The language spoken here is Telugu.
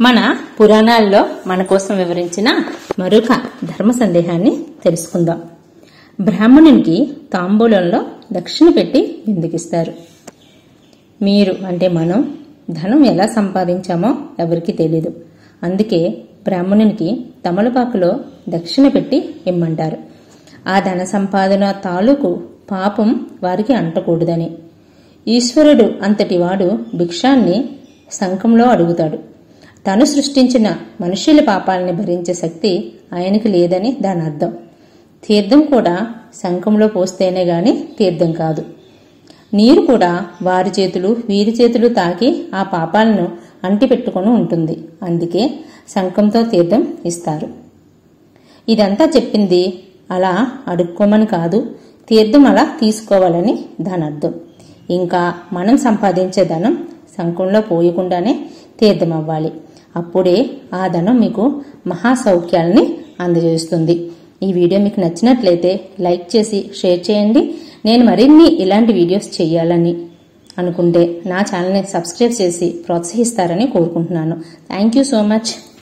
మన పురాణాల్లో మన కోసం వివరించిన మరొక ధర్మ సందేహాన్ని తెలుసుకుందాం బ్రాహ్మణునికి తాంబూలంలో దక్షిణ పెట్టి ఎందుకిస్తారు మీరు అంటే మనం ధనం ఎలా సంపాదించామో ఎవరికి తెలీదు అందుకే బ్రాహ్మణునికి తమలపాకులో దక్షిణ పెట్టి ఇమ్మంటారు ఆ ధన సంపాదన తాలూకు పాపం వారికి అంటకూడదని ఈశ్వరుడు అంతటి వాడు భిక్షాన్ని శంఖంలో అడుగుతాడు తను సృష్టించిన మనుష్యుల పాపాలని భరించే శక్తి ఆయనకి లేదని దాని అర్థం తీర్థం కూడా శంఖంలో పోస్తేనే గాని తీర్థం కాదు నీరు కూడా వారి చేతులు వీరి చేతులు తాకి ఆ పాపాలను అంటిపెట్టుకొని ఉంటుంది అందుకే శంఖంతో తీర్థం ఇస్తారు ఇదంతా చెప్పింది అలా అడుక్కోమని కాదు తీర్థం అలా తీసుకోవాలని దాని అర్థం ఇంకా మనం సంపాదించే ధనం శంఖంలో పోయకుండానే తీర్థం అవ్వాలి అప్పుడే ఆ ధనం మీకు మహాసౌఖ్యాలని అందజేస్తుంది ఈ వీడియో మీకు నచ్చినట్లయితే లైక్ చేసి షేర్ చేయండి నేను మరిన్ని ఇలాంటి వీడియోస్ చేయాలని అనుకుంటే నా ఛానల్ని సబ్స్క్రైబ్ చేసి ప్రోత్సహిస్తారని కోరుకుంటున్నాను థ్యాంక్ యూ సో మచ్